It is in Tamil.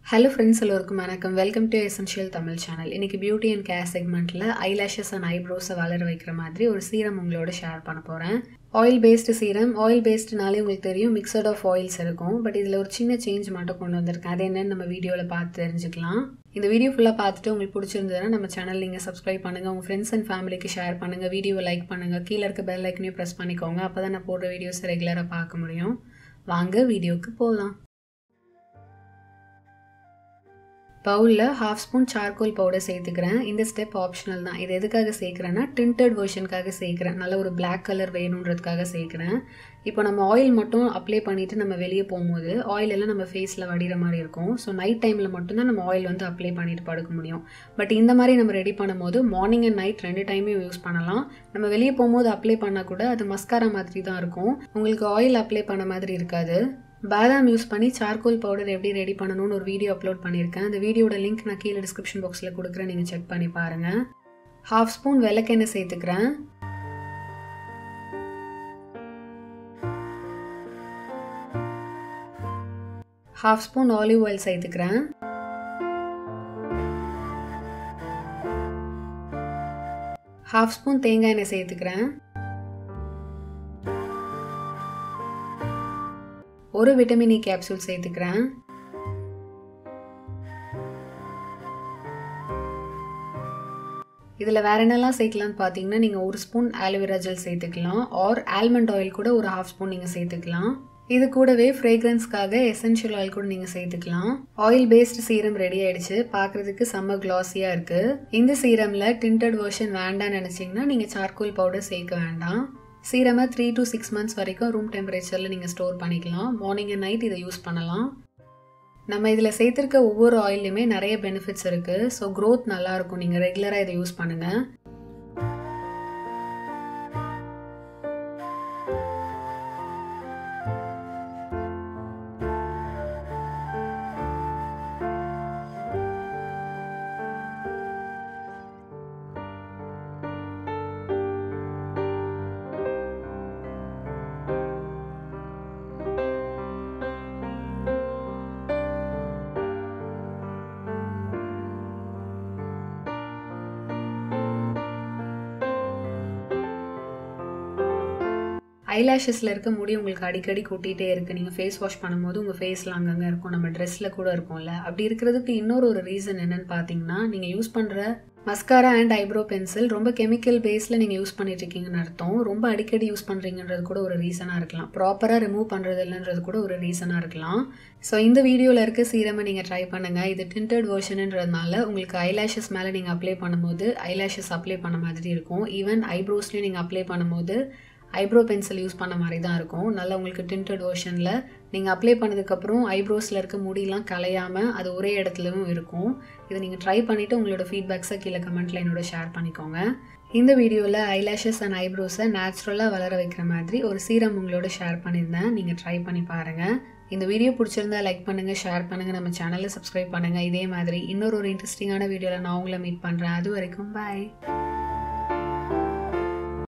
ஹலோ ஃப்ரெண்ட்ஸ் எல்லோருக்கும் வணக்கம் welcome to essential Tamil channel இன்னைக்கு பியூட்டி அண்ட் கேர் செக்மெண்ட்டில் ஐலாஷஸ் அண்ட் ஐப்ரோஸை வளர வைக்கிற மாதிரி ஒரு சீரம் உங்களோட ஷேர் பண்ண போகிறேன் ஆயில் பேஸ்டு சீரம் ஆயில் பேஸ்டுனாலே உங்களுக்கு தெரியும் மிக்சட் ஆஃப் ஆயில்ஸ் இருக்கும் பட் இதில் ஒரு சின்ன சேஞ்ச் மட்டும் கொண்டு வந்திருக்கேன் அது என்னன்னு நம்ம வீடியோவில் பார்த்து தெரிஞ்சுக்கலாம் இந்த வீடியோ ஃபுல்லாக பார்த்துட்டு உங்களுக்கு பிடிச்சிருந்ததுன்னா நம்ம சேனல் நீங்கள் சப்ஸ்கிரைப் பண்ணுங்கள் உங்கள் ஃப்ரெண்ட்ஸ் அண்ட் ஃபேமிலிக்கு ஷேர் பண்ணுங்கள் வீடியோவை லைக் பண்ணுங்கள் கீழே இருக்க பெல் ஐக்கனையும் ப்ரெஸ் பண்ணிக்கோங்க அப்போ தான் நான் போடுற வீடியோஸ் ரெகுலராக பார்க்க முடியும் வாங்க வீடியோவுக்கு போகலாம் பவுலில் ஹாஃப் ஸ்பூன் சார்கோல் பவுடர் சேர்த்துக்கிறேன் இந்த ஸ்டெப் ஆப்ஷனல் தான் இது எதுக்காக சேர்க்குறேன்னா டிண்டட் வெர்ஷனுக்காக சேர்க்குறேன் நல்ல ஒரு பிளாக் கலர் வேணுன்றதுக்காக சேர்க்குறேன் இப்போ நம்ம ஆயில் மட்டும் அப்ளை பண்ணிவிட்டு நம்ம வெளியே போகும்போது ஆயில் எல்லாம் நம்ம ஃபேஸில் வடிகிற மாதிரி இருக்கும் ஸோ நைட் டைமில் மட்டும்தான் நம்ம ஆயில் வந்து அப்ளை பண்ணிட்டு படுக்க முடியும் பட் இந்த மாதிரி நம்ம ரெடி பண்ணும்போது மார்னிங் அண்ட் நைட் ரெண்டு டைமையும் யூஸ் பண்ணலாம் நம்ம வெளியே போகும்போது அப்ளை பண்ணால் கூட அது மஸ்காரா மாதிரி தான் இருக்கும் உங்களுக்கு ஆயில் அப்ளை பண்ண மாதிரி இருக்காது பாதாம் யூஸ் பண்ணி சார்கோல் பவுடர் எப்படி ரெடி பண்ணணும்னு ஒரு வீடியோ அப்லோட் பண்ணியிருக்கேன் அந்த வீடியோட லிங்க் நான் கீழே டிஸ்கிரிப்ஷன் பாக்ஸில் கொடுக்குறேன் நீங்கள் செக் பண்ணி பாருங்கள் ஹாஃப் ஸ்பூன் விளக்கெண்ணெய் சேர்த்துக்கிறேன் ஹாஃப் ஸ்பூன் ஆலிவ் ஆயில் சேர்த்துக்கிறேன் ஹாஃப் ஸ்பூன் தேங்காய் எண்ணெய் சேர்த்துக்கிறேன் ஒரு விட்டமின் இ கேப்சூல் சேர்த்துக்கிறேன் இதில் வேற என்னெல்லாம் சேர்க்கலாம்னு பார்த்தீங்கன்னா நீங்கள் ஒரு ஸ்பூன் ஆலோவேரா ஜெல் சேர்த்துக்கலாம் ஆர் ஆல்மண்ட் ஆயில் கூட ஒரு ஹாஃப் ஸ்பூன் நீங்கள் சேர்த்துக்கலாம் இது கூடவே ஃப்ரேக்ரன்ஸ்க்காக எசென்ஷியல் ஆயில் கூட நீங்கள் சேர்த்துக்கலாம் ஆயில் பேஸ்டு சீரம் ரெடி ஆயிடுச்சு பார்க்குறதுக்கு செம்ம கிளாஸியாக இருக்குது இந்த சீரமில் டிண்டட் வெர்ஷன் வேண்டாம்னு நினச்சிங்கன்னா நீங்கள் சார்கோல் பவுடர் சேர்க்க வேண்டாம் சீரமை த்ரீ டு சிக்ஸ் மந்த்ஸ் வரைக்கும் ரூம் டெம்பரேச்சரில் நீங்கள் ஸ்டோர் பண்ணிக்கலாம் மார்னிங் அண்ட் நைட் இதை யூஸ் பண்ணலாம் நம்ம இதில் சேர்த்துருக்க ஒவ்வொரு ஆயிலையுமே நிறைய பெனிஃபிட்ஸ் இருக்குது ஸோ க்ரோத் நல்லாயிருக்கும் நீங்கள் ரெகுலராக இதை யூஸ் பண்ணுங்கள் ஐலாஷஸில் இருக்க முடி உங்களுக்கு அடிக்கடி கொட்டிகிட்டே இருக்குது நீங்கள் ஃபேஸ் வாஷ் பண்ணும்போது உங்கள் ஃபேஸில் அங்கங்கே இருக்கும் நம்ம ட்ரெஸ்ஸில் கூட இருக்கும்ல அப்படி இருக்கிறதுக்கு இன்னொரு ஒரு ரீசன் என்னன்னு பார்த்தீங்கன்னா நீங்கள் யூஸ் பண்ணுற மஸ்காரா அண்ட் ஐப்ரோ பென்சில் ரொம்ப கெமிக்கல் பேஸில் நீங்கள் யூஸ் பண்ணிட்டு இருக்கீங்கன்னு அர்த்தம் ரொம்ப அடிக்கடி யூஸ் பண்ணுறீங்கன்றது கூட ஒரு ரீசனாக இருக்கலாம் ப்ராப்பராக ரிமூவ் பண்ணுறது இல்லைன்றது கூட ஒரு ரீசனாக இருக்கலாம் ஸோ இந்த வீடியோவில் இருக்க சீரமை நீங்கள் ட்ரை பண்ணுங்கள் இது டிண்டட் வெர்ஷனுன்றதுனால உங்களுக்கு ஐலாஷஸ் மேலே நீங்கள் அப்ளை பண்ணும்போது ஐலாஷஸ் அப்ளை பண்ண மாதிரி இருக்கும் ஈவன் ஐப்ரோஸ்லையும் நீங்கள் அப்ளை பண்ணும்போது ஐப்ரோ பென்சில் யூஸ் பண்ண மாதிரி தான் இருக்கும் நல்லா உங்களுக்கு டிண்டட் வெர்ஷனில் நீங்கள் அப்ளை பண்ணதுக்கப்புறம் ஐப்ரோஸில் இருக்க முடியெல்லாம் கலையாமல் அது ஒரே இடத்துலையும் இருக்கும் இதை நீங்கள் ட்ரை பண்ணிவிட்டு உங்களோட ஃபீட்பேக்ஸை கீழே கமெண்ட்டில் என்னோட ஷேர் பண்ணிக்கோங்க இந்த வீடியோவில் ஐலாஷஸ் அண்ட் ஐப்ரோஸை நேச்சுரலாக வளர வைக்கிற மாதிரி ஒரு சீரம் உங்களோட ஷேர் பண்ணியிருந்தேன் நீங்கள் ட்ரை பண்ணி பாருங்கள் இந்த வீடியோ பிடிச்சிருந்தா லைக் பண்ணுங்கள் ஷேர் பண்ணுங்கள் நம்ம சேனலை சப்ஸ்கிரைப் பண்ணுங்கள் இதே மாதிரி இன்னொரு ஒரு இன்ட்ரெஸ்டிங்கான வீடியோவில் நான் உங்களை மீட் பண்ணுறேன் அது வரைக்கும் பாய்